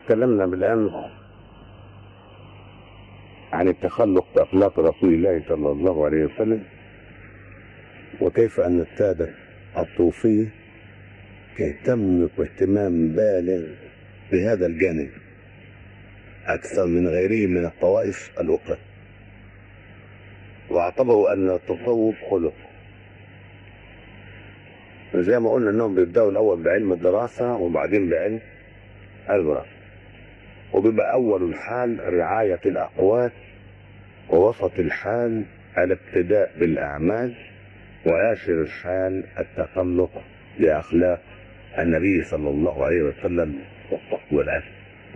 تكلمنا بالامس عن التخلق باخلاق رسول الله صلى الله عليه وسلم وكيف ان الساده الصوفيه اهتموا باهتمام بالغ بهذا الجانب اكثر من غيرهم من الطوائف الاخرى واعتبروا ان التصوف خلق زي ما قلنا انهم بيبداوا الاول بعلم الدراسه وبعدين بعلم الوراثه وبيبقى اول الحال رعايه الاقوات ووسط الحال الابتداء بالاعمال واخر الحال التخلق باخلاق النبي صلى الله عليه وسلم والعلم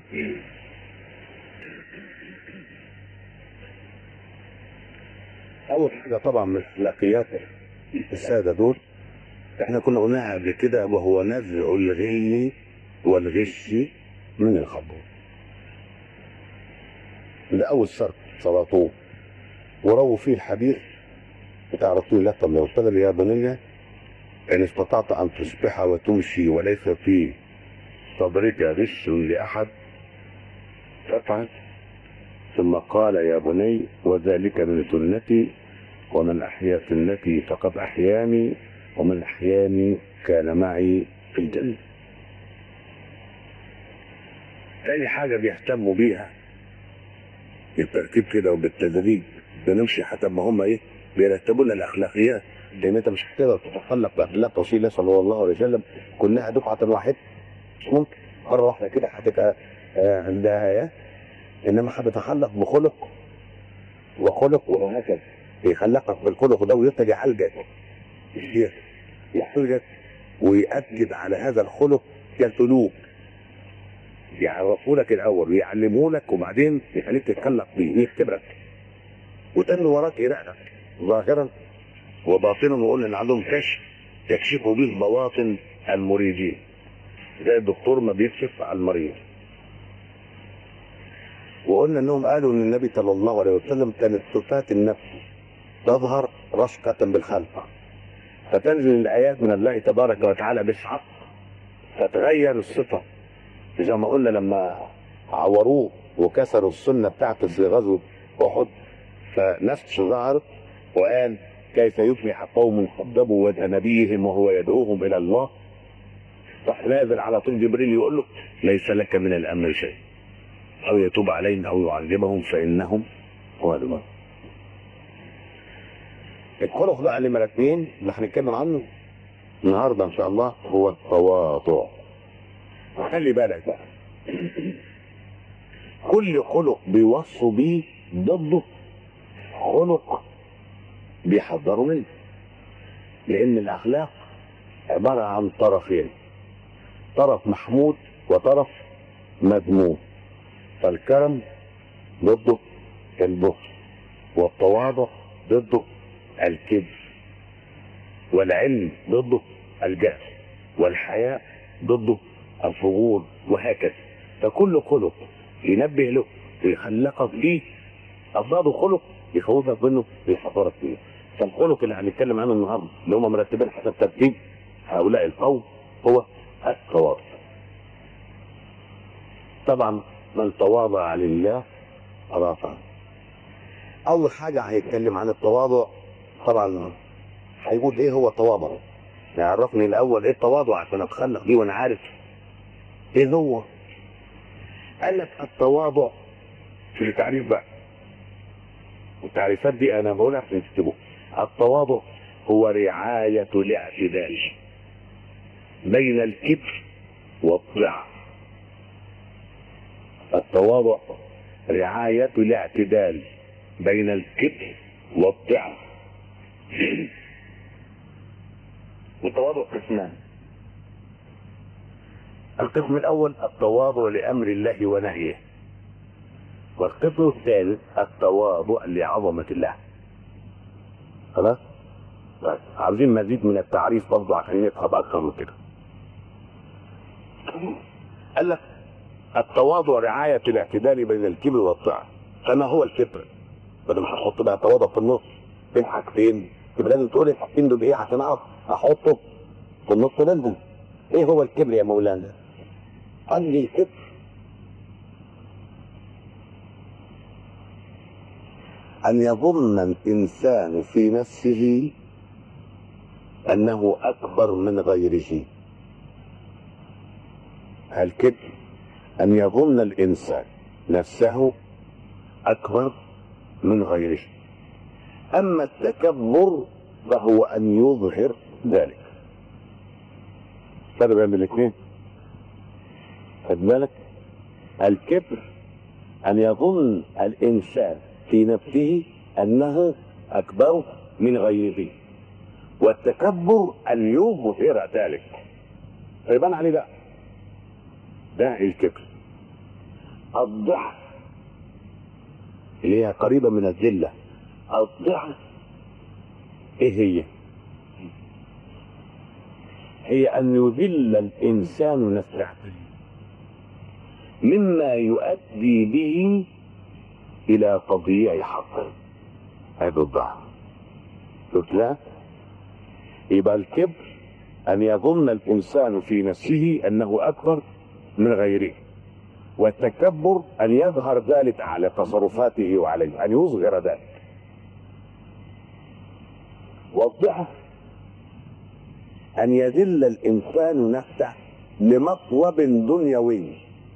اول حاجه طبعا من اخلاقيات الساده دول احنا كنا قلناها قبل كده وهو نزع الغل والغش من الخمر ده اول شرط صلاتوه ورووا فيه الحديث بتاع رسول الله صلى الله عليه وسلم يا بني ان استطعت ان تصبح وتمشي وليس في صدرك غش لاحد فافعل ثم قال يا بني وذلك من سنتي ومن احيا سنتي فقد احياني ومن احياني كان معي في الجنه تاني حاجه بيهتموا بيها بالترتيب كده وبالتدريج بنمشي حتى ما هم ايه بيرتبوا لنا الاخلاقيات لان انت مش هتقدر تتخلق باخلاق رسول الله صلى الله عليه وسلم كلها دفعه واحده مش ممكن مره واحده كده هتبقى آه، عندها ايه انما هتتخلق بخلق وخلق وهكذا يخلقك بالخلق ده ويرتجع يعالجك الشيخ يحرجك ويأكد على هذا الخلق كسلوك يعرفوا لك الاول ويعلموا لك وبعدين يخليك تتخلق بيه يختبرك وتاني وراك يراقبك ظاهرا وباطنا وقلنا ان عندهم كشف يكشفوا به بواطن المريدين زي الدكتور ما بيكشف على المريض وقلنا انهم قالوا ان النبي صلى الله عليه وسلم كانت صفات النفس تظهر رشقة بالخلق فتنزل الايات من الله تبارك وتعالى بالحق فتغير الصفة زي ما قلنا لما عوروه وكسروا السنة بتاعته في غزوة أحد فنفس ظهرت وقال كيف يفلح قوم كذبوا وجه نبيهم وهو يدعوهم إلى الله راح نازل على طول جبريل يقول له ليس لك من الأمر شيء أو يتوب عليهم أو يعذبهم فإنهم ظالمون الخلق بقى اللي مرتبين اللي هنتكلم عنه النهارده ان شاء الله هو التواضع خلي بالك بقى كل خلق بيوصوا بيه ضده خلق بيحذروا منه لان الاخلاق عباره عن طرفين طرف محمود وطرف مذموم فالكرم ضده البخل والتواضع ضده الكبر والعلم ضده الجهل والحياء ضده الفجور وهكذا فكل خلق ينبه له ويخلقك فيه أضداد خلق يخوفك منه ويحضرك فيه فالخلق اللي هنتكلم عنه النهارده اللي هم مرتبين حسب ترتيب هؤلاء القوم هو التواضع طبعا من تواضع لله رفع اول حاجه هيتكلم عن التواضع طبعا هيقول ايه هو التواضع يعرفني الاول ايه التواضع عشان اتخلق بيه وانا عارف ايه هو قال لك التواضع في التعريف بقى والتعريفات دي انا بقولها عشان تكتبوا التواضع هو رعاية الاعتدال بين الكبر والطلع التواضع رعاية الاعتدال بين الكبر والطلع والتواضع قسمان القسم الاول التواضع لامر الله ونهيه والقسم الثالث التواضع لعظمه الله خلاص بس عاوزين مزيد من التعريف برضه عشان نفهم اكثر من كده قال لك التواضع رعاية الاعتدال بين الكبر والطاعة فما هو الكبر؟ بدل ما هحط بقى تواضع في النص بين حاجتين يبقى لازم تقول الحاجتين دول ايه عشان اعرف احطه في النص لازم ايه هو الكبر يا مولانا؟ قال لي الكبر أن يظن الإنسان في نفسه أنه أكبر من غيره الكبر أن يظن الإنسان نفسه أكبر من غيره أما التكبر فهو أن يظهر ذلك فرق بين الاثنين خد بالك الكبر أن يظن الإنسان في نفسه أنه أكبر من غيره والتكبر أن يظهر ذلك فيبان عليه بقى ده الكبر الضعف اللي هي قريبة من الذلة الضعف ايه هي؟ هي أن يذل الإنسان نفسه مما يؤدي به إلى تضييع حقه هذا الضعف قلت لا يبقى الكبر أن يظن الإنسان في نفسه أنه أكبر من غيره والتكبر أن يظهر ذلك على تصرفاته وعليه أن يظهر ذلك والضعف أن يذل الإنسان نفسه لمطلب دنيوي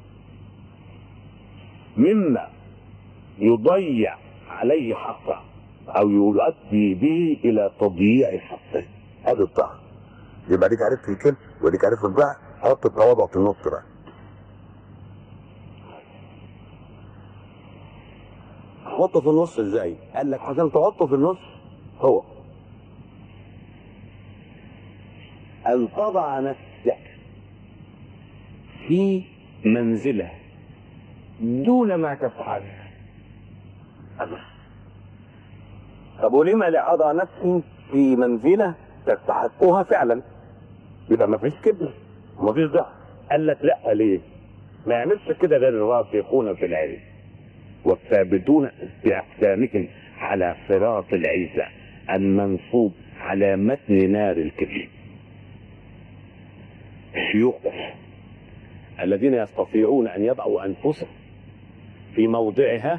مما يضيع عليه حقه أو يؤدي به إلى تضييع حقه هذا الضعف يبقى ديك عرفت الكلمة وديك عرفت الضعف حط التواضع في النص بقى حطه في النص ازاي؟ قال لك عشان تحطه في النص هو أن تضع نفسك في منزلة دون ما تفعل طب ولما لا أضع نفسي في منزلة تستحقها فعلا يبقى ما فيش كبر ما فيش ضعف قال لك لا ليه؟ ما يعملش كده غير الراسخون في العلم والثابتون بأقدامهم على صراط العزة المنصوب على متن نار الكبر الشيوخ الذين يستطيعون ان يضعوا انفسهم في موضعها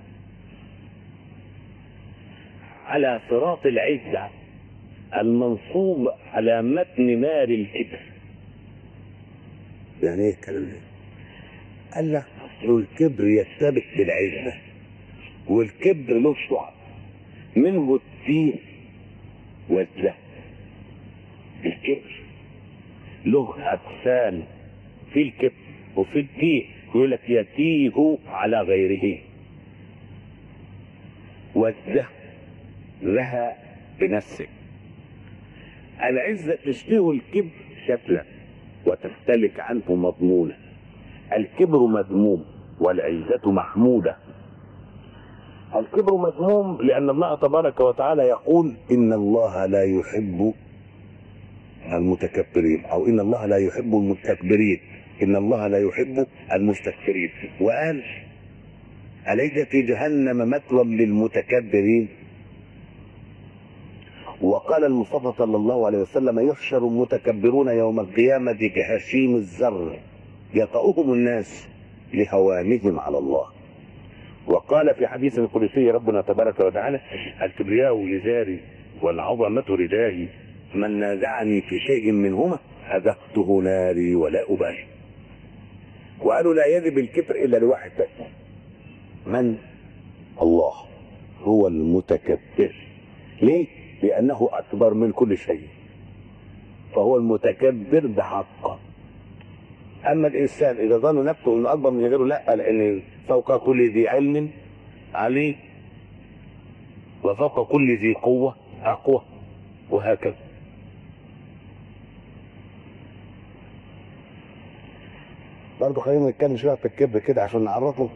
على صراط العزة المنصوب على متن نار الكبر يعني ايه الكلام ده؟ قال لك أصل الكبر يرتبط بالعزة والكبر له شعب منه التيه والزهد الكبر له أقسام في الكبر وفي التيه يقول لك يتيه على غيره والزهد لها بنفسك العزة تشبه الكبر شكلا وتختلف عنه مضمونا الكبر مذموم والعزة محمودة الكبر مذموم لأن الله تبارك وتعالى يقول إن الله لا يحب المتكبرين أو إن الله لا يحب المستكبرين إن الله لا يحب المستكبرين وقال أليس في جهنم مثوى للمتكبرين وقال المصطفى صلى الله عليه وسلم يحشر المتكبرون يوم القيامة كهشيم الزر يطأهم الناس لهوانهم على الله وقال في حديث القدسي ربنا تبارك وتعالى الكبرياء إزاري والعظمة رداهي من نازعني في شيء منهما أذقته ناري ولا أبالي وقالوا لا يذب الكبر إلا لواحد بس من الله هو المتكبر ليه؟ لأنه أكبر من كل شيء فهو المتكبر بحقه أما الإنسان إذا ظن نفسه أنه أكبر من غيره لا لأن فوق كل ذي علم عليه وفوق كل ذي قوة أقوى وهكذا برضه خلينا نتكلم شويه في الكبر كده عشان نعرفه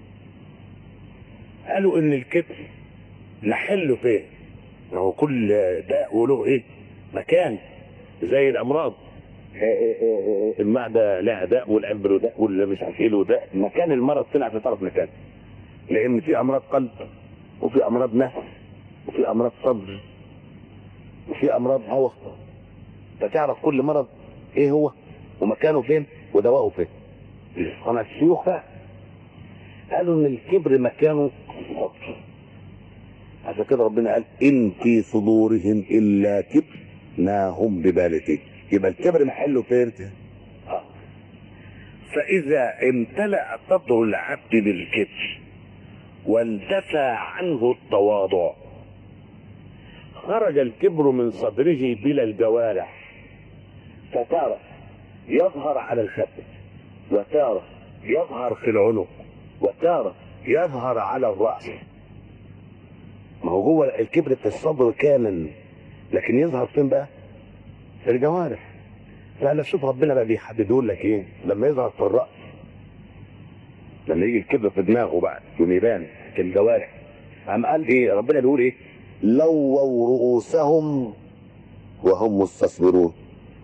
قالوا ان الكبر نحله فين هو كل داء وله ايه مكان زي الامراض المعده لها داء والقلب له داء واللي مش عارف ايه له داء مكان المرض طلع في طرف مكان لان في امراض قلب وفي امراض نفس وفي امراض صدر وفي امراض عوص فتعرف كل مرض ايه هو ومكانه فين ودواءه فين انا الشيوخ بقى قالوا ان الكبر مكانه الصدر عشان كده ربنا قال ان في صدورهم الا كبر ما هم ببالغين يبقى الكبر محله فين؟ فاذا امتلأ صدر العبد بالكبر واندفع عنه التواضع خرج الكبر من صدره بلا الجوارح فتارة يظهر على الخد وتارة يظهر في العنق وتارة يظهر على الرأس ما هو جوه الكبر في الصدر كامل لكن يظهر فين بقى؟ في الجوارح فأنا شوف ربنا بقى بيحدده لك ايه لما يظهر في الرأس لما يجي الكبر في دماغه بقى يبان في الجوارح قام قال ايه ربنا بيقول ايه لووا رؤوسهم وهم مستكبرون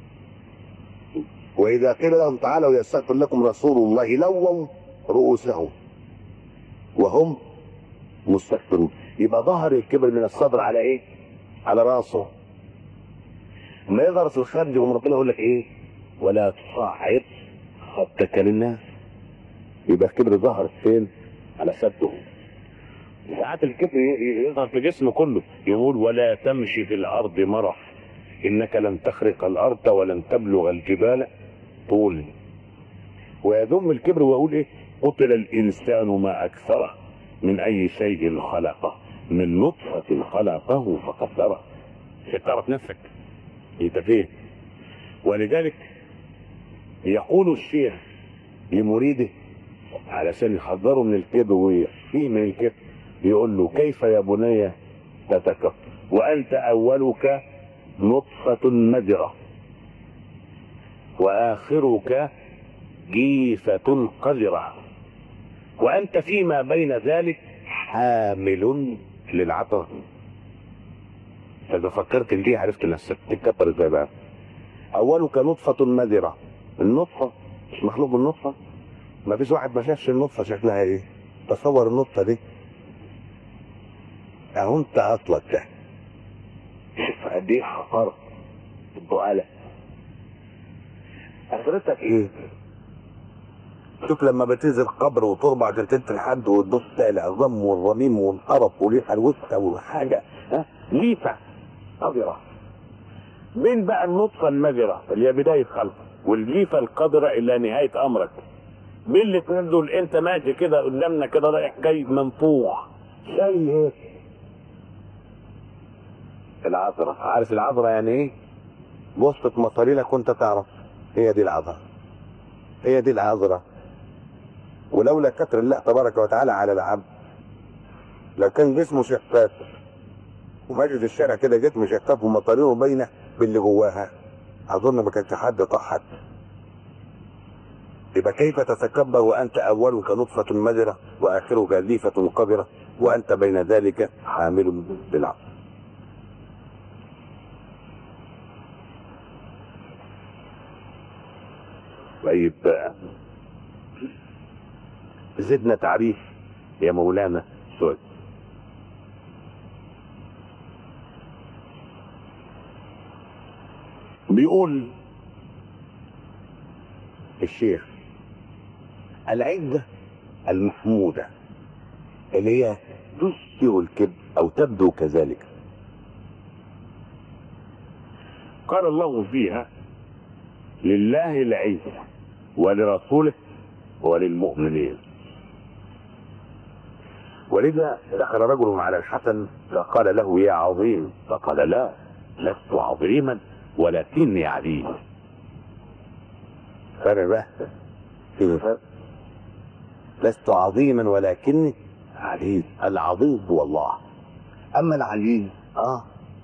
واذا قيل لهم تعالوا يستغفر لكم رسول الله لووا رؤوسهم وهم مستكبرون يبقى ظهر الكبر من الصدر على ايه على راسه ما يظهر في الخارج يقوم ربنا يقول لك ايه ولا تصعد خدك للناس يبقى الكبر ظهر فين على سده ساعات الكبر يظهر في جسمه كله يقول ولا تمشي في الارض مرح انك لن تخرق الارض ولن تبلغ الجبال طول ويذم الكبر ويقول ايه قتل الانسان ما اكثره من اي شيء خلقه من نطفه خلقه فقدره تعرف نفسك انت فين ولذلك يقول الشيخ لمريده علشان يحذره من الكبر ويحفيه من الكبر يقول له كيف يا بني تتكبر وانت اولك نطفة مدرة واخرك جيفة قذرة وانت فيما بين ذلك حامل للعطر اذا فكرت دي عرفت نفسك تتكبر ازاي بقى اولك نطفة مدرة النطفة مش مخلوق من نطفة ما فيش واحد ما شافش النطفة شكلها ايه تصور النطفة دي اهو انت اصلك ده شوف قد ايه حقارة البقالة اخرتك ايه شوف لما بتنزل قبر وتربع عشان تدفن حد وتبص تلاقي العظام والرميم والقرف وريحه الوسخه وحاجه ها ليفه قذره بين بقى النطفه المذره اللي هي بدايه خلق والليفه القذره الى نهايه امرك بين الاثنين دول انت ماشي كده قدامنا كده رايح جاي منفوخ زي ايه العذراء عارف العذراء يعني ايه بوسطة مصاريلك وانت تعرف هي دي العذراء هي دي العذراء ولولا كتر الله تبارك وتعالى على العبد لكان جسمه شفاف وماشي في الشارع كده جسمه شفاف ومطارينه باينه باللي جواها اظن ما كانش حد طحت يبقى كيف تتكبر وانت اولك نطفه مذره واخرك ليفه قذره وانت بين ذلك حامل بالعقل طيب زدنا تعريف يا مولانا سؤال بيقول الشيخ العزة المحمودة اللي هي تشبه الكذب أو تبدو كذلك قال الله فيها لله العزة ولرسوله وللمؤمنين ولذا دخل رجل على الحسن فقال له يا عظيم فقال لا لست عظيما ولكني عزيز فرق بقى في فرق لست عظيما ولكني عزيز العظيم هو الله اما العزيز اه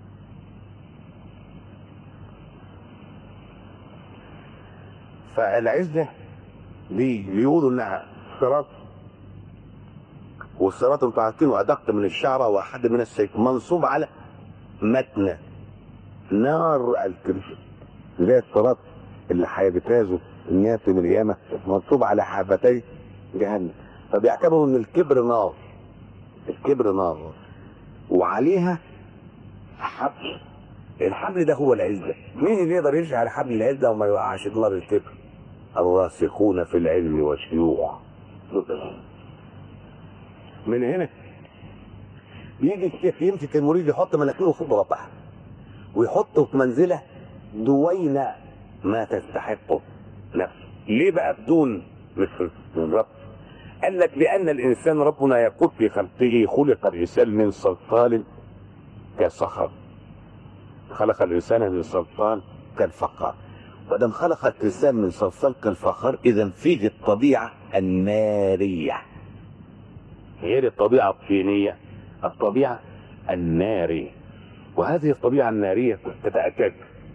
فالعزة دي بيقولوا انها صراط والصراط انتوا عارفينه ادق من الشعرة واحد من السيف منصوب على متن نار الكرش زي الصراط اللي هيجتازوا الناس من القيامة منصوب على حافتي جهنم فبيعتبروا ان الكبر نار الكبر نار وعليها حبل الحبل ده هو العزة مين اللي يقدر يمشي على حبل العزة وما يوقعش نار الكبر الراسخون في العلم والشيوع من هنا بيجي الشيخ يمسك المريد يحط مناخيره في ربعها ويحطه في منزله دوين ما تستحقه نفسه ليه بقى بدون مثل الرب قال لك لان الانسان ربنا يقول في خلقه خلق الانسان من صلصال كصخر خلق الانسان من صلصال كالفخار ودم خلق الانسان من صلصال كالفخار اذا فيه الطبيعه الناريه غير الطبيعه الطينيه الطبيعه الناريه وهذه الطبيعه الناريه تتاكد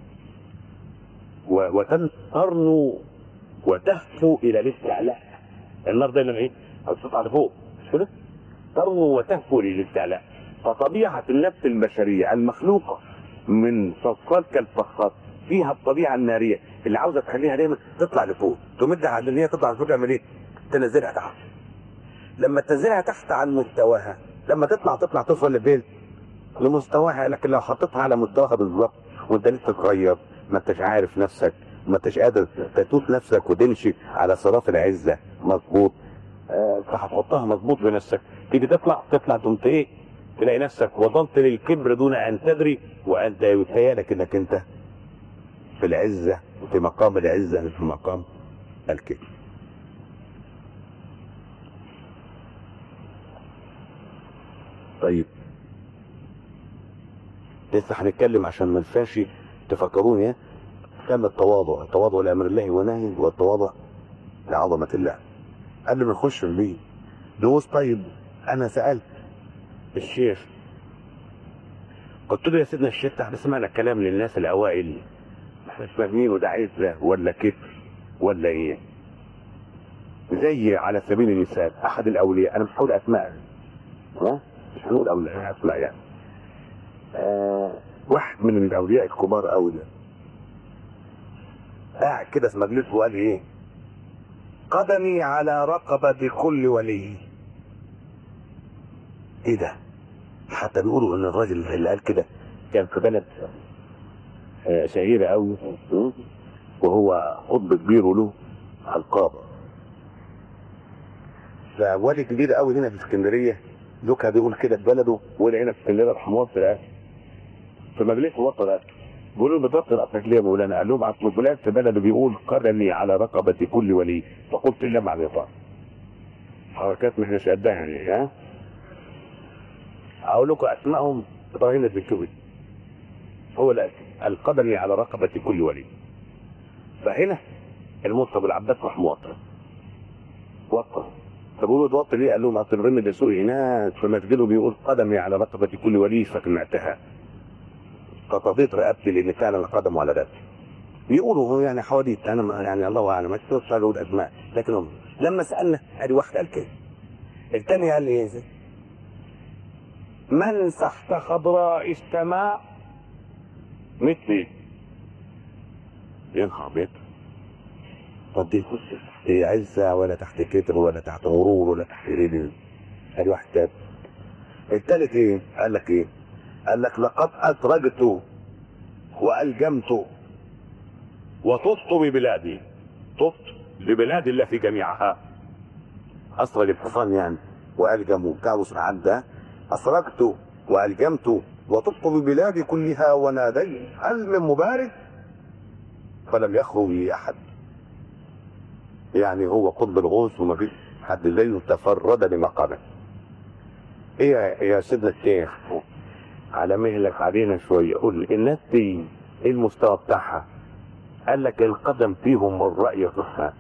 و- وتنطرن وتهفو الى الاستعلاء النار دايما ايه؟ هتطلع لفوق مش كده؟ ترنو وتهفو للاستعلاء فطبيعه النفس البشريه المخلوقه من صلصال كالفخار فيها الطبيعه الناريه اللي عاوزه تخليها دايما تطلع لفوق تمدها على ان هي تطلع لفوق تعمل ايه؟ تنزلها تحت لما تنزلها تحت عن مستواها لما تطلع تطلع توصل لفين؟ لمستواها لكن لو حطيتها على مستواها بالظبط وانت لسه صغير ما انتش عارف نفسك ما انتش قادر تتوت نفسك وتمشي على صراط العزه مظبوط آه، فهتحطها مظبوط بنفسك تيجي تطلع تطلع تقوم ايه تلاقي نفسك وصلت للكبر دون ان تدري وانت يتهيألك انك انت في العزه في مقام العزه مش في مقام الكبر طيب لسه هنتكلم عشان ما ننساش تفكروني ها؟ كان التواضع التواضع لامر الله ونهي والتواضع لعظمه الله قبل ما نخش البيت دوس طيب انا سالت الشيخ قلت له يا سيدنا الشيخ احنا سمعنا كلام للناس الاوائل احنا مش فاهمين وده عزه ولا كفر ولا ايه زي على سبيل المثال احد الاولياء انا مش هقول اسماء ها مش هنقول اولياء اسماء يعني آه واحد من الاولياء الكبار قوي ده قاعد كده في مجلسه وقال ايه قدمي على رقبة كل ولي ايه ده حتى بيقولوا ان الراجل اللي قال كده كان في بلد آه، شهيرة قوي وهو قطب كبير وله ألقاب فوالي كبير قوي هنا في اسكندرية لوكا بيقول كده في بلده ولا هنا في اسكندرية رحمه الله في الآخر في مجلس وطن الآخر بيقولوا له بضبط رأسك ليه يا مولانا؟ قال لهم اصل فلان في بلده بيقول قدمي على رقبة كل ولي فقلت الا مع الإطار. حركات ما احناش قدها يعني ها؟ اقول لكم اسمائهم ابراهيم البنكوي هو اللي قال قدمي على رقبة كل ولي. فهنا المصطفى العباس راح موطن. وطن فبيقولوا توطي ليه؟ قال لهم اصل ابراهيم الدسوقي هناك في مسجده بيقول قدمي على رقبة كل ولي فسمعتها. فقضيت رقبتي لان فعلا قدموا على رقبتي بيقولوا هو يعني حواديت انا ما- يعني الله اعلم ما تقدرش اقول اسماء لكن هم لما سالنا ادي واحد قال كده الثاني قال لي ايه زي؟ من تحت خضراء السماء مثلي ينهار بيت طب دي تخش تحت عزة ولا تحت كتر ولا تحت غرور ولا تحت ايه ادي واحد تاني التالت ايه؟ قال لك ايه؟ قال لك لقد أدرجت وألجمت وطفت ببلادي طفت ببلاد الله في جميعها أسرج الحصان يعني وألجم وبتاع وسرعان ده أسرجت وألجمت وطفت ببلادي كلها وناديت هل من مبارك فلم يخرج لي أحد يعني هو قطب الغوث وما فيش حد زيه تفرد بمقامه ايه يا- يا سيدنا الشيخ على مهلك علينا شويه قول لي الناس دي ايه المستوى بتاعها؟ قال لك القدم فيهم الراي الرحمن.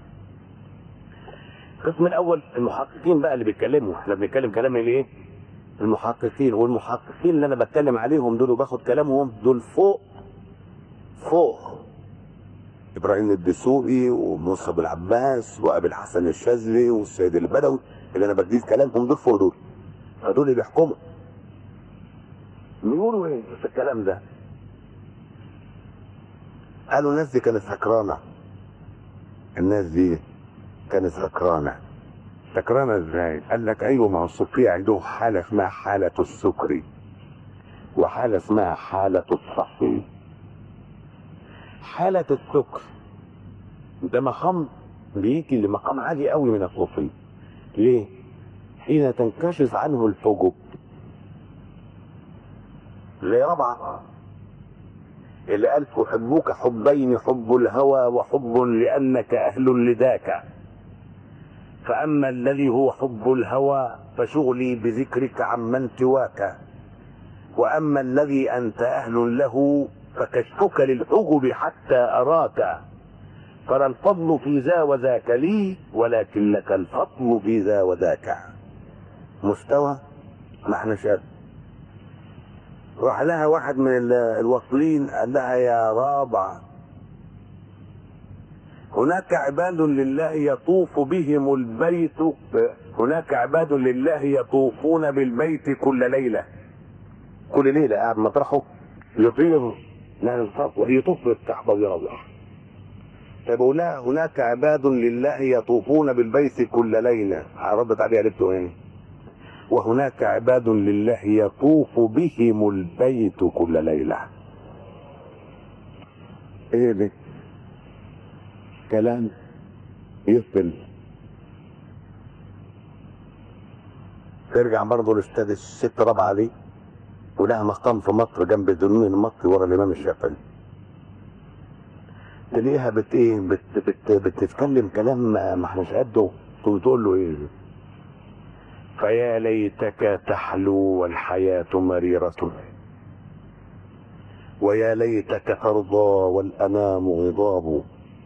القسم الاول المحققين بقى اللي بيتكلموا احنا بنتكلم كلام الايه؟ المحققين والمحققين اللي انا بتكلم عليهم دول وباخد كلامهم دول فوق فوق ابراهيم الدسوقي ومصعب العباس وابي الحسن الشاذلي والسيد البدوي اللي انا بديت كلامهم دول فوق دول فدول اللي بيحكموا بيقولوا ايه في الكلام ده قالوا الناس دي كانت سكرانه الناس دي كانت سكرانه سكرانه ازاي؟ قال لك ايوه ما هو الصوفيه عنده حاله اسمها حاله السكري وحاله اسمها حاله الصحي حاله السكر ده مقام بيجي لمقام عالي قوي من الصوفيه ليه؟ حين تنكشف عنه الحجب زي ربعة اللي قال أحبك حبين حب الهوى وحب لأنك أهل لذاك فأما الذي هو حب الهوى فشغلي بذكرك عمن سواك وأما الذي أنت أهل له فكشفك للحجب حتى أراك فلا الفضل في ذا وذاك لي ولكن لك الفضل في ذا وذاك مستوى ما احنا شايف راح لها واحد من ال- الواصلين قال لها يا رابع هناك عباد لله يطوف بهم البيت هناك عباد لله يطوفون بالبيت كل ليلة كل ليلة قاعد مطرحه يطير لا الفرق يطوف بالكعبة ويروح فبقول لها هناك عباد لله يطوفون بالبيت كل ليلة ردت عليها قالت له ايه وهناك عباد لله يطوف بهم البيت كل ليلة ايه ده كلام يقبل ترجع برضه الاستاذ الست رابعه دي ولها مقام في مصر جنب الدنيا المصري ورا الامام الشافعي تلاقيها بت ايه بت بت بتتكلم كلام ما ما احناش قده وتقول له ايه فيا ليتك تحلو والحياة مريرة ويا ليتك ترضى والأنام غضاب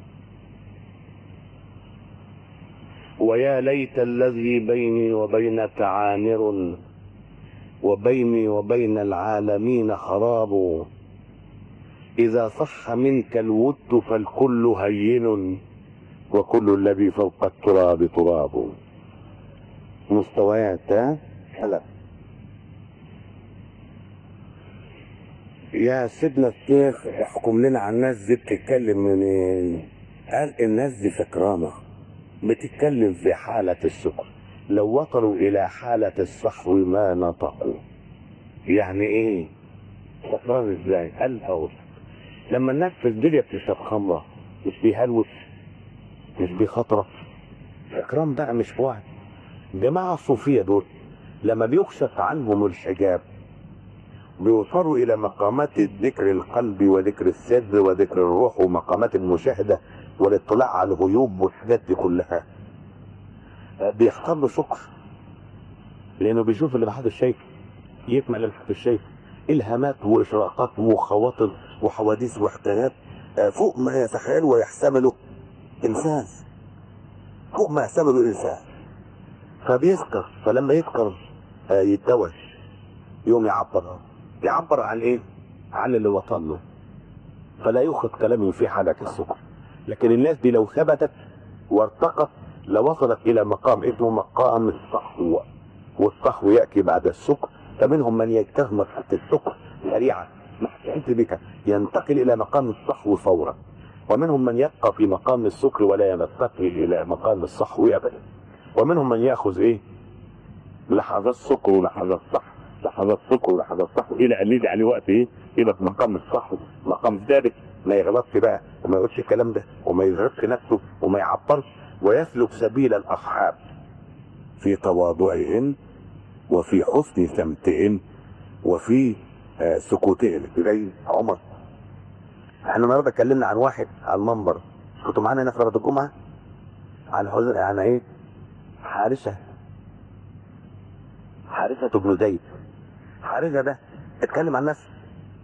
ويا ليت الذي بيني وبينك عامر وبيني وبين العالمين خراب إذا صح منك الود فالكل هين وكل الذي فوق التراب تراب مستويات ها؟ هلا يا سيدنا الشيخ احكم لنا عن الناس دي بتتكلم منين قال الناس دي سكرانه بتتكلم في حالة السكر لو وصلوا إلى حالة الصحو ما نطقوا يعني إيه؟ سكران إزاي؟ قال هقول لما الناس في الدنيا بتشرب خمرة مش بيهلوس مش بيخطرة سكران بقى مش واحد جماعة الصوفية دول لما بيكشف عنهم الحجاب بيوصلوا إلى مقامات ذكر القلب وذكر السر وذكر الروح ومقامات المشاهدة والاطلاع على الغيوب والحاجات دي كلها بيختار له شكر لأنه بيشوف اللي محدش شايفه يكمل اللي محدش شايفه إلهامات وإشراقات وخواطر وحوادث وحكايات آه، فوق ما يتخيل ويحتمله إنسان فوق ما يحتمله الإنسان فبيذكر فلما يذكر آه، يتدوش يوم يعبر يعبر عن ايه؟ عن اللي وصل له فلا يؤخذ كلامه في حالة السكر لكن الناس دي لو ثبتت وارتقت لوصلت الى مقام اسمه مقام الصحو والصحو ياتي بعد السكر فمنهم من يجتاز مرحله السكر سريعا انت بك ينتقل الى مقام الصحو فورا ومنهم من يبقى في مقام السكر ولا ينتقل الى مقام الصحو ابدا ومنهم من ياخذ ايه لحظات سكر ولحظات صحو لحظات سكر ولحظات صحو الى ان يجي عليه وقت ايه الى مقام الصحو مقام ذلك ما يغلطش بقى وما يقولش الكلام ده وما يزرقش نفسه وما يعبرش ويسلك سبيل الاصحاب في تواضعهم وفي حسن سمتهم وفي آه، سكوتهم زي عمر احنا النهارده اتكلمنا عن واحد على المنبر كنتوا معانا هنا في صلاه الجمعه عن حزن عن ايه؟ حارثه حارثه بن زيد حارثه ده اتكلم عن نفسه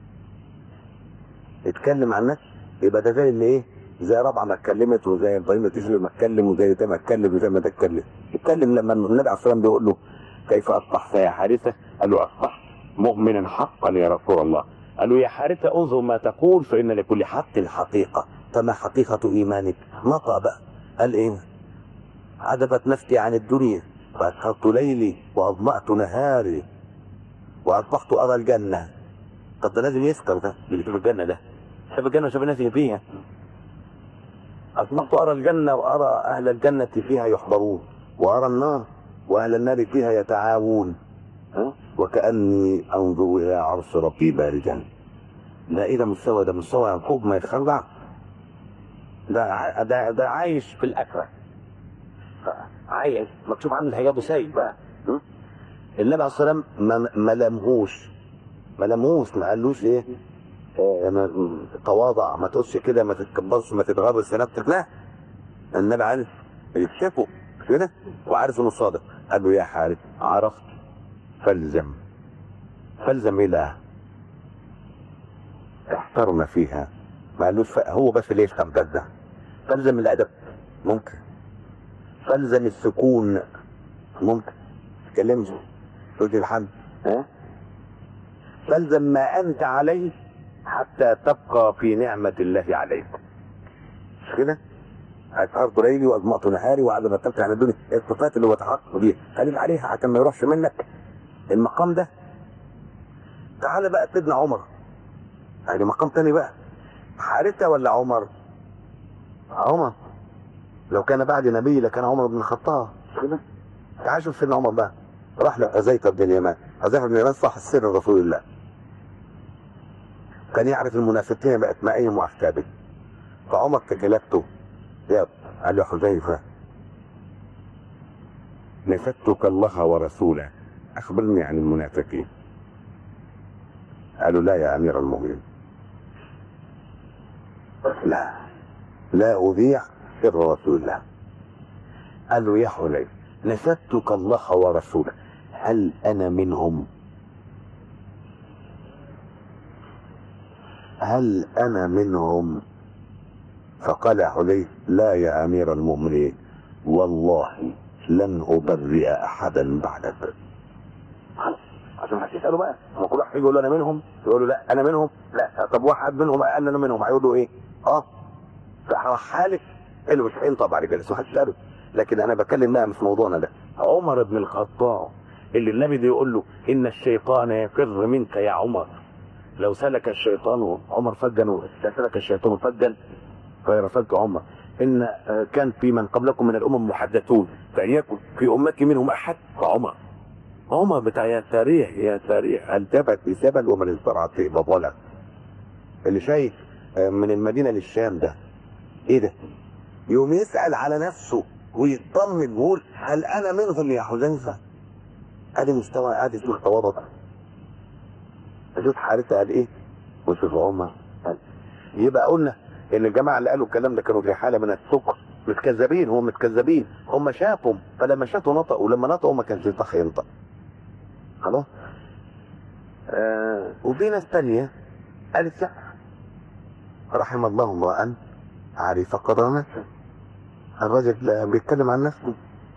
اتكلم عن نفسه يبقى ده زي اللي ايه؟ زي رابعه ما اتكلمت وزي ابراهيم التسلي ما اتكلم وزي ده ما اتكلم وزي ما ده اتكلم اتكلم لما النبي عليه الصلاه والسلام بيقول له كيف اصبحت يا حارثه؟ قال له اصبحت مؤمنا حقا يا رسول الله قال له يا حارثه انظر ما تقول فان لكل حق حقيقه فما حقيقه ايمانك؟ نطق بقى قال ايه؟ عذبت نفسي عن الدنيا واسهرت ليلي واظمأت نهاري واصبحت ارى الجنه طب ده لازم يسكر ده اللي في الجنه ده شاف الجنه وشاف الناس اللي فيها أصبحت أرى الجنة وأرى أهل الجنة فيها يحضرون وأرى النار وأهل النار فيها يتعاون ها؟ وكأني أنظر إلى عرش ربي بارجا ده إيه ده مستوى ده مستوى فوق ما يتخلع ده ع- ده ده عايش في الآخرة عايش مكتوب عنه الحجاب سايب بقى ها؟ النبي عليه الصلاة والسلام ما ما لمهوش ملموس ما قالوش ايه آه، انا تواضع ما تقولش كده ما تتكبرش ما تتغابش في نفسك لا النبي عارف يكتفوا كده وعارف انه صادق قال له يا حارث عرفت فالزم فالزم ايه لا احترنا فيها ما قالوش ف- هو بس اللي يفهم ده ده فالزم الادب ممكن فالزم السكون ممكن تكلمش تقول الحمد ها فالزم ما انت عليه حتى تبقى في نعمة الله عليك مش كده؟ أسهرت ليلي وأظمأت نهاري وعد ما تفتح على الدنيا الصفات اللي هو تحقق بيها خليك عليها عشان ما يروحش منك المقام ده تعال بقى سيدنا عمر يعني مقام تاني بقى حارثة ولا عمر؟ عمر لو كان بعد نبي لكان عمر بن الخطاب مش كده؟ تعال شوف سيدنا عمر بقى راح لحذيفة بن اليمان حذيفة بن اليمان صح السر رسول الله كان يعرف المنافقين بأسمائهم وأحسابهم فعمر تكلفته يا قال له حذيفة نفدتك الله ورسوله أخبرني عن المنافقين قالوا لا يا أمير المؤمنين لا لا أذيع سر رسول الله قال له يا حذيفة نفدتك الله ورسوله هل أنا منهم هل أنا منهم فقال حذيفة لا يا أمير المؤمنين والله لن أبرئ أحدا بعدك عشان ما تسألوا بقى ما كل واحد يقول له أنا منهم يقول له لا أنا منهم لا طب واحد منهم قال أنا منهم هيقول له إيه؟ أه فراح حالف اللي مش هينطق بعد كده بس محدش سأله لكن أنا بكلم بقى مش موضوعنا ده عمر بن الخطاب اللي النبي ده يقول له إن الشيطان يفر منك يا عمر لو سلك الشيطان عمر فجا سلك الشيطان فجا غير فج عمر ان آه، كان في من قبلكم من الامم محدثون فان يكن في امتي منهم احد فعمر عمر بتاع يا تاريخ يا تاريخ هل تبت في سبل ومن ازدرعت في بطلة اللي شايف آه، من المدينه للشام ده ايه ده يوم يسال على نفسه ويطمن ويقول هل انا منهم يا حذيفه ادي مستوى ادي سوء تواضع شوف حارثه قال ايه وشوف عمر قال يبقى قلنا ان الجماعه اللي قالوا الكلام ده كانوا في حاله من السكر متكذبين هم متكذبين هم شافوا فلما شافوا نطقوا ولما نطقوا ما كانش يصح ينطق خلاص آه وفي ناس تانية قالت لا رحم الله امرأ عرف قدر نفسه الراجل لا بيتكلم عن نفسه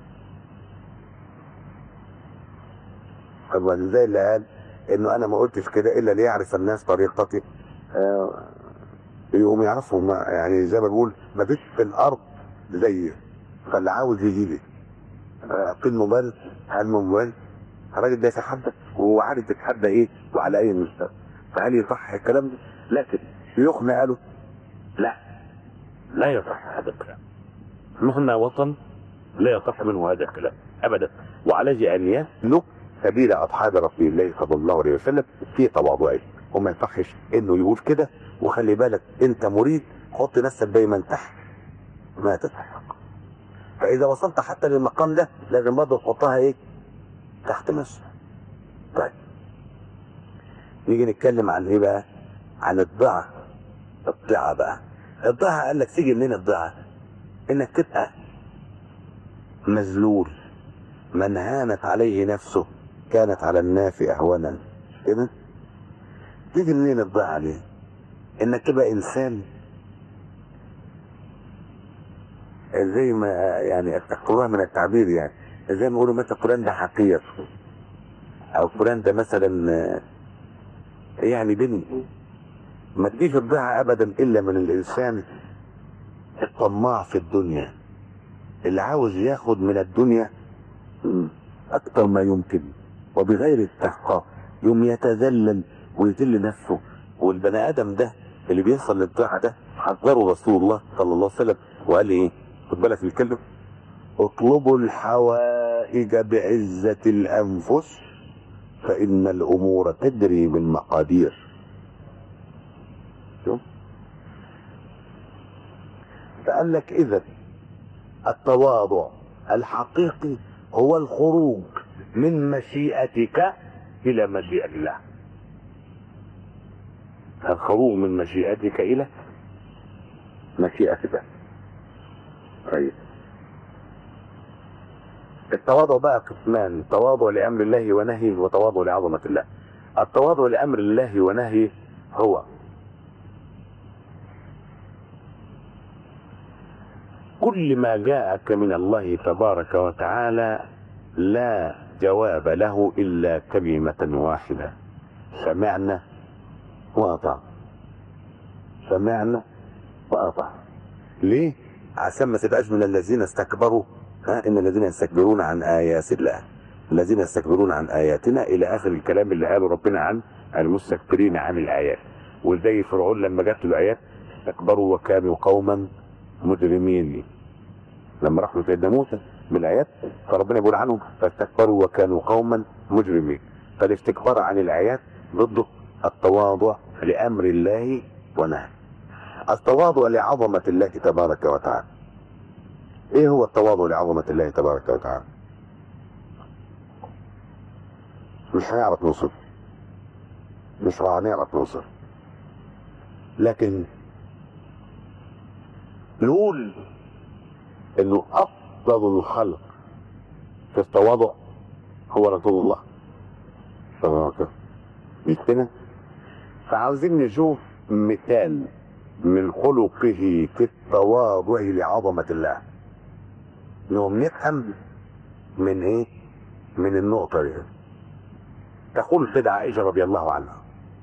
طب زي اللي قال انه انا ما قلتش كده الا ليعرف الناس طريقتي آه يقوم يعرفوا ما يعني زي ما بقول ما فيش في الارض زي فاللي عاوز يجي لي آه، في الموبايل على الموبايل الراجل ده يتحدى وهو عارف يتحدى ايه وعلى اي مستوى فهل يصح الكلام ده؟ لكن شيوخنا قالوا لا لا يصح هذا الكلام نحن وطن لا يصح منه هذا الكلام ابدا وعليه ان يسلك سبيل اصحاب رسول الله صلى الله عليه وسلم في تواضعه وما يصحش انه يقول كده وخلي بالك انت مريد حط نفسك دايما تحت ما تستحق فاذا وصلت حتى للمقام ده لازم برضه تحطها ايه تحت مصر طيب نيجي نتكلم عن ايه بقى عن الضعة الضعة بقى الضعة قال لك تيجي منين الضعة انك تبقى مذلول من هانت عليه نفسه كانت على الناس اهونا كده تيجي منين الضعة دي انك تبقى انسان زي ما يعني استغفر من التعبير يعني زي ما يقولوا مثلا فلان ده حقير او فلان ده مثلا آه، يعني بني ما تجيش الضيعة ابدا الا من الانسان الطماع في الدنيا اللي عاوز ياخد من الدنيا مم، اكتر ما يمكن وبغير استحقاق يوم يتذلل ويذل نفسه والبني ادم ده اللي بيوصل للضيعة ده حذره رسول الله صلى الله عليه وسلم وقال لي ايه خد بالك بيتكلم اطلبوا الحوائج بعزة الأنفس فإن الأمور تجري بالمقادير شوف فقال لك إذا التواضع الحقيقي هو الخروج من مشيئتك إلى مشيئة الله الخروج من مشيئتك الى مشيئتك طيب التواضع بقى قسمان تواضع لامر الله ونهيه وتواضع لعظمه الله التواضع لامر الله ونهيه هو كل ما جاءك من الله تبارك وتعالى لا جواب له الا كلمه واحده سمعنا واطعنا سمعنا واطعنا ليه عشان ما تبقاش من الذين استكبروا ها ان الذين يستكبرون عن ايات الله الذين يستكبرون عن اياتنا الى اخر الكلام اللي قاله ربنا عن المستكبرين عن الايات وزي فرعون لما جات له الايات استكبروا وكانوا قوما مجرمين لما راحوا سيدنا موسى بالايات فربنا يقول عنهم فاستكبروا وكانوا قوما مجرمين فالاستكبار عن الايات ضده التواضع لامر الله ونهيه التواضع لعظمه الله تبارك وتعالى ايه هو التواضع لعظمه الله تبارك وتعالى مش هنعرف نوصل مش هنعرف نوصل لكن نقول انه افضل الخلق في التواضع هو رسول الله صلى الله عليه وسلم مش كده فعاوزين نشوف مثال من خلقه في التواضع لعظمة الله انهم نفهم من ايه من النقطة دي تقول كده عائشة رضي الله عنها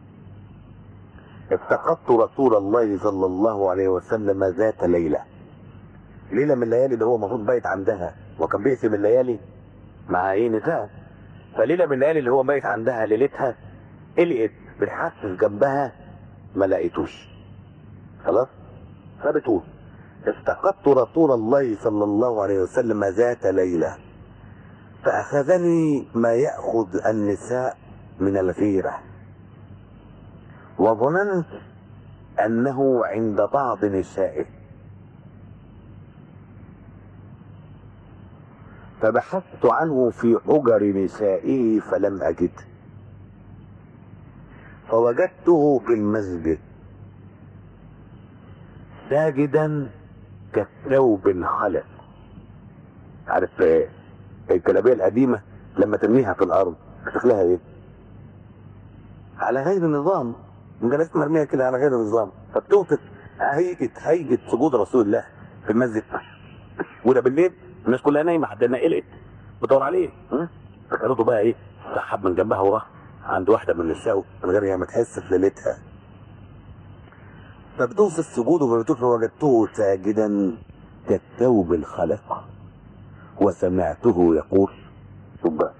افتقدت رسول الله صلى الله عليه وسلم ذات ليلة ليلة من الليالي اللي هو المفروض بايت عندها وكان بيقسم الليالي مع ايه نساء فليلة من الليالي اللي هو بايت عندها ليلتها قلقت بالحس جنبها ما لقيتوش خلاص فبتقول افتقدت رسول الله صلى الله عليه وسلم ذات ليلة فأخذني ما يأخذ النساء من الغيرة وظننت أنه عند بعض نسائه فبحثت عنه في حجر نسائه فلم أجده فوجدته في المسجد ساجدا كالثوب خلق عارف ايه الكلابيه القديمه لما ترميها في الارض شكلها ايه على غير نظام جلست مرميه كده على غير نظام فبتوصف هيئه هيئه سجود رسول الله في المسجد وده بالليل الناس كلها نايمه حد قلقت بتدور عليه ها؟ فكرته بقى ايه سحب من جنبها وراح عند واحده من النساء من غير ما تحس في ليلتها فبتوصف سجوده فبتقول وجدته ساجدا كالثوب الخلق وسمعته يقول سبحان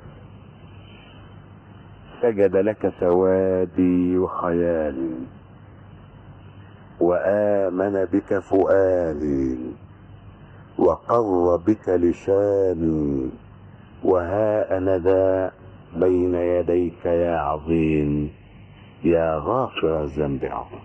سجد لك سوادي وخيالي وآمن بك فؤادي وقر بك لساني وها أنا ذا بين يديك يا عظيم يا غافر الذنب عظيم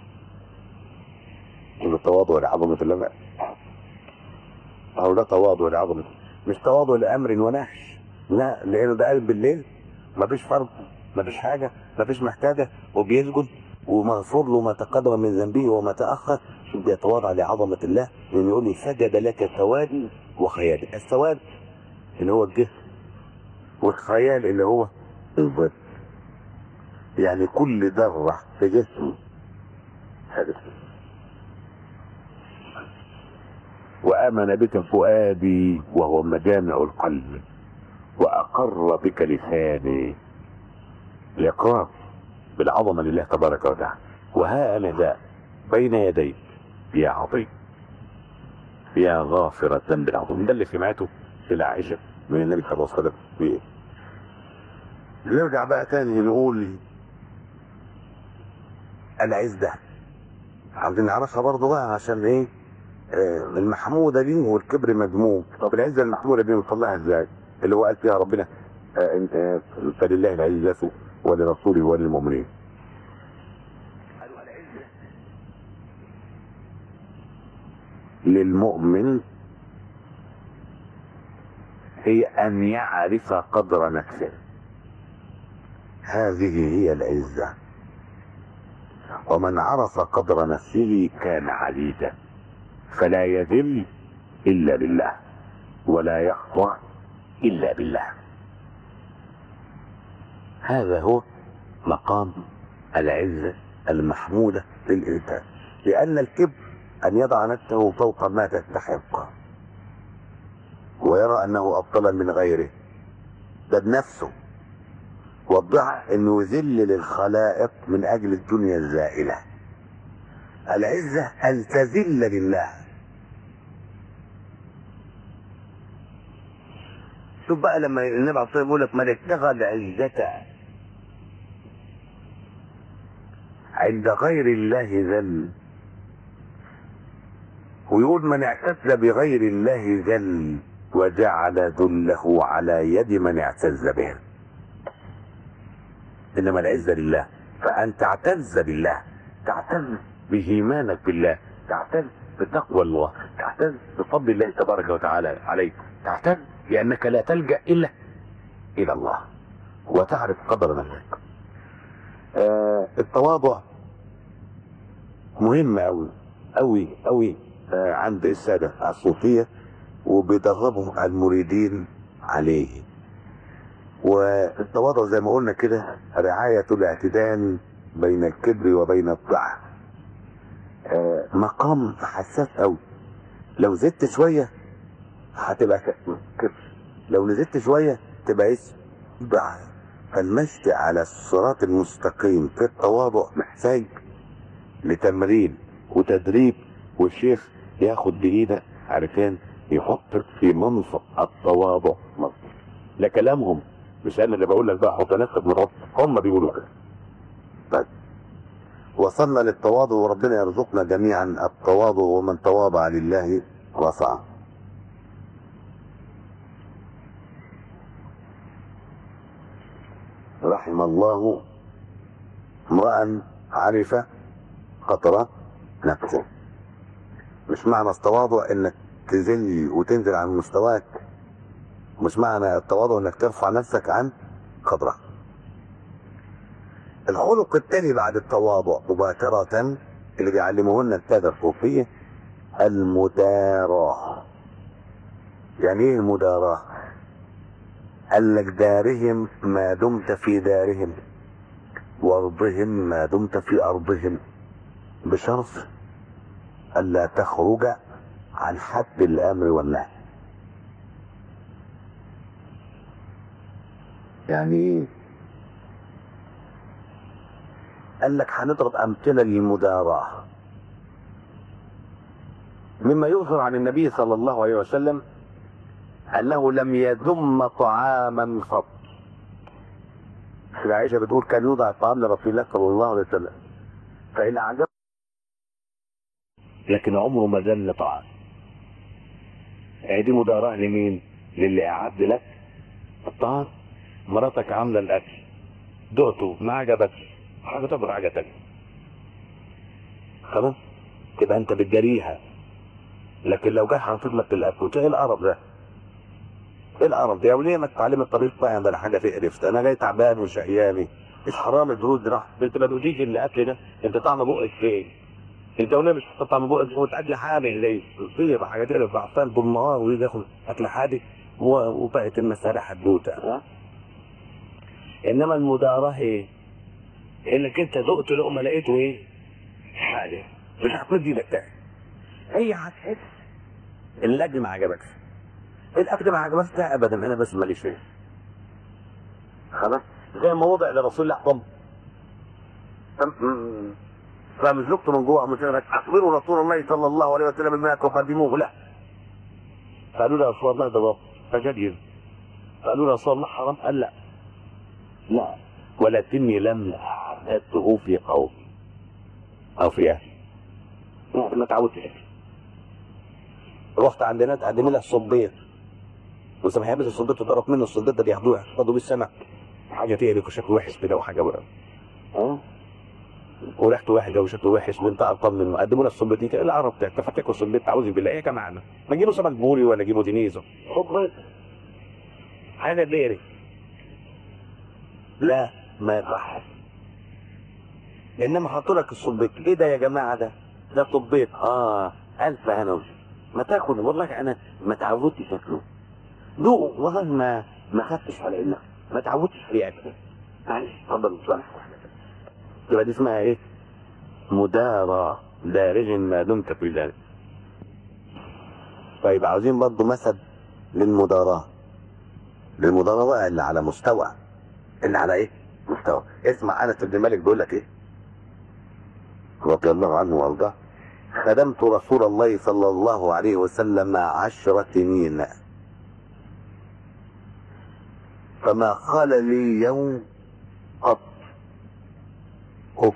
التواضع لعظمة الله بقى أو ده تواضع لعظمة مش تواضع لأمر ونهي لا لأنه ده قلب بالليل مفيش فرض مفيش حاجة مفيش محتاجة وبيسجد ومغفور له ما تقدم من ذنبه وما تأخر بيتواضع لعظمة الله لأنه يقول لي سجد لك سوادي وخيالي السواد اللي هو الجسم والخيال اللي هو الظل يعني كل ذرة في جسمه هذا وآمن بك فؤادي وهو مجامع القلب وأقر بك لساني الإقرار بالعظمة لله تبارك وتعالى وها أنا ذا بين يديك يا عظيم يا غافر الذنب العظيم ده اللي سمعته إلى عائشة من النبي صلى الله عليه وسلم بإيه؟ نرجع بقى تاني نقول العزة عاوزين نعرفها برضه بقى عشان ايه آه، المحمودة دي والكبر مذموم طب العزة المحمودة دي نطلعها ازاي اللي هو قال فيها ربنا آه، انت فلله العزة ولرسوله وللمؤمنين للمؤمن هي أن يعرف قدر نفسه هذه هي العزة ومن عرف قدر نفسه كان عليدا فلا يذل إلا بالله ولا يخضع إلا بالله هذا هو مقام العزة المحمودة للإنسان لأن الكبر أن يضع نفسه فوق ما تستحق ويرى أنه أفضل من غيره ده بنفسه وضح أنه يذل للخلائق من أجل الدنيا الزائلة العزة أن تذل لله شوف بقى لما النبي عليه الصلاه والسلام يقول لك من ابتغى العزة عند غير الله ذل ويقول من اعتز بغير الله ذل وجعل ذله على يد من اعتز به انما العزه لله فان تعتز بالله تعتز بايمانك بالله تعتز بتقوى الله تعتز بفضل الله تبارك وتعالى عليك تعتز لانك لا تلجا الا الى الله وتعرف قدر نفسك آه التواضع مهم أوي أوي أوي آه عند السادة الصوفية وبيدربهم المريدين عليه والتواضع زي ما قلنا كده رعاية الاعتدال بين الكبر وبين الضعف آه مقام حساس أوي لو زدت شوية هتبقى كبر لو نزلت شوية تبقى ايش ضعف فالمشي على الصراط المستقيم في التواضع محتاج لتمرين وتدريب والشيخ ياخد بايدك عشان يحطك في منصب التواضع لا كلامهم مش انا اللي بقول لك بقى حط نفسك من رب هم بيقولوا كده بس وصلنا للتواضع وربنا يرزقنا جميعا التواضع ومن تواضع لله رفعه رحم الله امرأ عرف قطرة نفسه مش معنى التواضع انك تزل وتنزل عن مستواك مش معنى التواضع انك ترفع نفسك عن قدرك الخلق الثاني بعد التواضع مباشرة اللي بيعلموهن السادة الصوفية المداراة يعني ايه المداراة؟ قال لك دارهم ما دمت في دارهم وارضهم ما دمت في ارضهم بشرط الا تخرج عن حد الامر والنهي يعني ايه قال لك هنضرب امثله للمداراه مما يظهر عن النبي صلى الله عليه وسلم انه لم يذم طعاما قط عائشه بتقول كان يوضع الطعام لرسول الله صلى الله عليه وسلم فان اعجب لكن عمره ما ذل طعام يعني دي مداراة لمين؟ للي أعد لك الطعام مراتك عاملة الأكل دقته ما عجبكش حاجة تبقى حاجة تانية خلاص تبقى أنت بتجاريها لكن لو جه حاطط لك الأكل وتلاقي القرف ده ايه القرف ده؟ وليه ما تتعلم الطريق بقى ده انا حاجه تقرف انا جاي تعبان وشقياني الحرام الدروس دي راح انت ما توديش الاكل ده انت طعم بقك فين؟ انت وليه مش طعم بقك وانت اكل حامل ليه؟ في حاجه تقرف عطان بالنهار ويجي ياخد اكل حادق وبقت المساله حدوته ها؟ انما المداراه ايه؟ انك انت دقت لقمه لقيته ايه؟ حاجه مش هتمد ايدك تاني هي هتحس الاكل ما عجبكش الاكل ما عجبكش ده ابدا انا بس ماليش فيه خلاص زي ما وضع لرسول الله طب فمزلقته من جوه مش لك اخبروا رسول الله صلى الله عليه وسلم بما تقدموه لا قالوا له يا رسول الله ده ضبط فجد قالوا له يا رسول الله حرام قال لا لا ولكني لم اعتدته في قومي او في اهلي ما تعودتش رحت عند ناس قدم لها الصبيط وسامح يابس الصبيط تضرب منه الصبيط ده بياخدوه يحفظوا بيه السمك حاجه تقلق وشكله وحش كده وحاجه بقى اه وريحته وحشه وشكله وحش وانت قرفان منه قدموا لها الصبيط دي العرب بتاعك تفتكوا الصبيط اعوذ بالله ايه يا جماعه ما نجيبوا سمك بوري ولا نجيبوا دينيزو خد حاجه ديري لا ما يصح انما حطوا لك الصبيط ايه ده يا جماعه ده ده صبيط اه الف هنا وشفا. ما تاكل والله انا ما تعودتش اكله دوق والله ما ما خدتش على انك ما تعودتش عليه اكله معلش اتفضل صالح تبقى دي اسمها ايه مدارة دارج ما دمت في ذلك طيب عاوزين برضه مثل للمداراة للمداراة بقى اللي على مستوى اللي على ايه مستوى اسمع انس بن مالك بيقول لك ايه رضي الله عنه وارضاه خدمت رسول الله صلى الله عليه وسلم عشر سنين فما قال لي يوم قط أف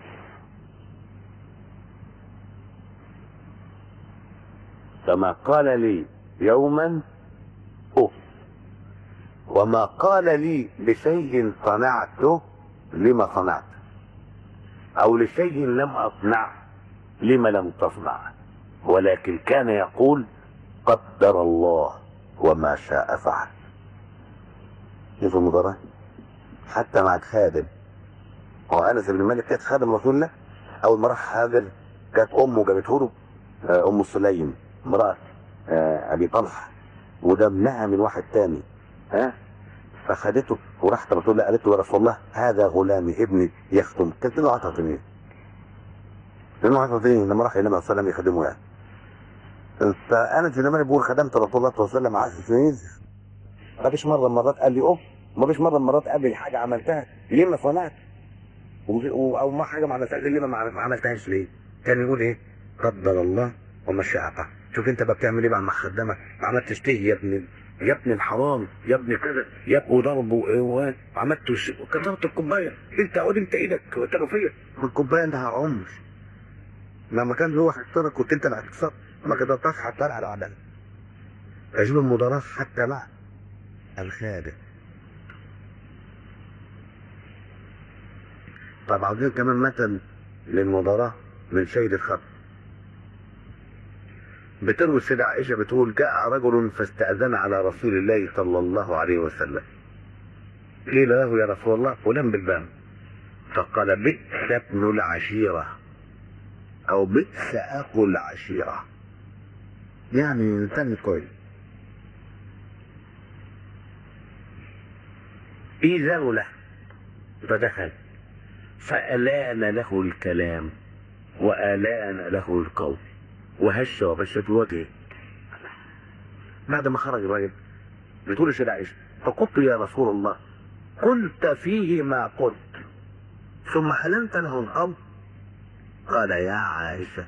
فما قال لي يوما أف وما قال لي لشيء صنعته لما صنعت أو لشيء لم أصنعه لما لم تصنع ولكن كان يقول قدر الله وما شاء فعل شوف المضارع حتى مع الخادم هو انس بن مالك كانت خادم رسول الله اول ما راح هاجر كانت امه جابته له آه، ام سليم امراه آه، ابي طلحه وده ابنها من واحد تاني ها فخدته وراحت رسول الله قالت له يا رسول الله هذا غلامي ابني يختم كانت له 10 سنين لانه 10 سنين لما راح النبي صلى الله عليه وسلم يخدمه يعني فانا في النبي بيقول خدمت رسول الله صلى الله عليه وسلم 10 سنين ما فيش مره من المرات قال لي اوف ما فيش مره من المرات قال لي حاجه عملتها ليه ما صنعت ومش- و- او ما حاجه ما عملتهاش ليه ما عمل- ما عملتهاش ليه كان يقول ايه قدر الله وما شاء فعل شوف انت بقى بتعمل ايه بعد ما خدمك ما عملتش ليه يا ابني يا ابني الحرام يا ابني كذا يا ابني وضرب وايه وعملت وش- وكسرت الكوبايه انت قول انت ايدك تلوفيه الكوبايه انت عمر لما كان هو هيكسرك كنت انت اللي هتكسر ما كسرتهاش هتطلع على عدل تجيب المدراء حتى مع الخادم طب عاوزين كمان مثل للمدراء من شيد الخط بتروي السيدة عائشة بتقول جاء رجل فاستأذن على رسول الله صلى الله عليه وسلم قيل له يا رسول الله فلان بالباب فقال بئس ابن العشيرة أو بئس أخو العشيرة يعني إنسان كويس إذا له فدخل فألان له الكلام وألان له القول وهش وبش في وجهه بعد ما خرج الراجل بتقول السيدة عائشة فقلت يا رسول الله قلت فيه ما قلت ثم حلمت له الأمر قال يا عائشة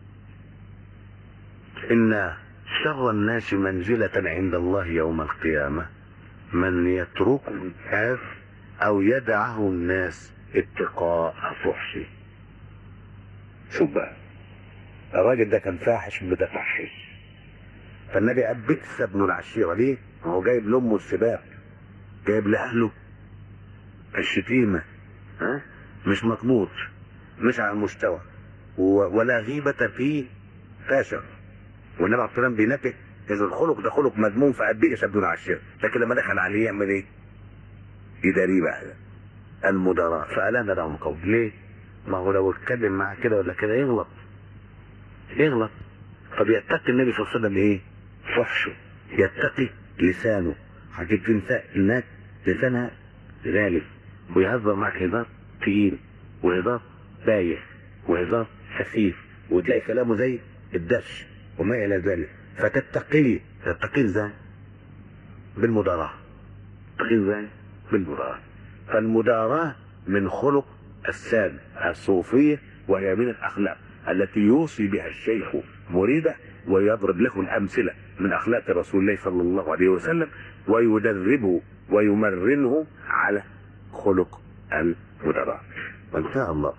إن شر الناس منزلة عند الله يوم القيامة من يترك الكاف أو يدعه الناس اتقاء فحشه شوف بقى الراجل ده كان فاحش متفحش فالنبي قال بئس ابن العشيرة ليه؟ ما هو جايب لأمه السباق جايب لأهله الشتيمة ها؟ مش مطلوب مش على المستوى و- ولا غيبة فيه فاشر والنبي عليه الصلاة والسلام بينبه إذا الخلق ده خلق مذموم فقد بئس ابن العشيرة لكن لما دخل عليه يعمل إيه؟ يداريه بقى المدراء فألان لهم قول ليه؟ ما هو لو اتكلم معاه كده ولا كده يغلط يغلط طب يتقي النبي صلى الله عليه وسلم ايه؟ فحشه يتقي لسانه حكيت في نساء الناس لسانها ذلك ويهزر معك هزار تقيل وهزار بايخ وهزار خفيف وتلاقي كلامه زي الدش وما الى ذلك فتتقيه تتقيه ازاي؟ بالمداراة تتقيه ازاي؟ بالمداراة فالمداراة من خلق السادة الصوفية وهي من الأخلاق التي يوصي بها الشيخ مريده ويضرب له الأمثلة من أخلاق رسول الله صلى الله عليه وسلم ويدربه ويمرنه على خلق المدراء وإن شاء الله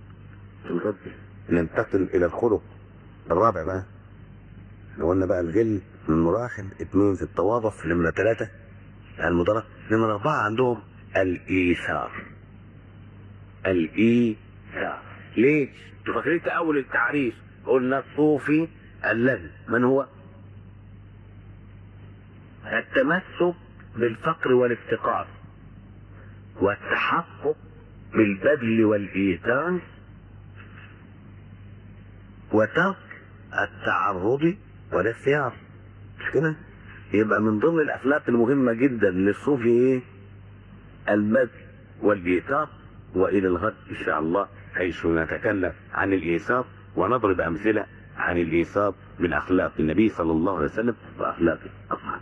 ننتقل إلى الخلق الرابع بقى لو قلنا بقى الغل المراحل اثنين في التواضع نمرة ثلاثة المدراء نمرة أربعة عندهم الإيثار الإيثار ليه؟ انتوا فاكرين في أول التعريف قلنا الصوفي الذي من هو؟ التمسك بالفقر والافتقار والتحقق بالبذل والإيثار وترك التعرض والاختيار مش كده يبقى من ضمن الاخلاق المهمه جدا للصوفي ايه البذل والايثار والى الغد ان شاء الله حيث نتكلم عن الايثار ونضرب امثله عن الايثار من اخلاق النبي صلى الله عليه وسلم واخلاق اصحابه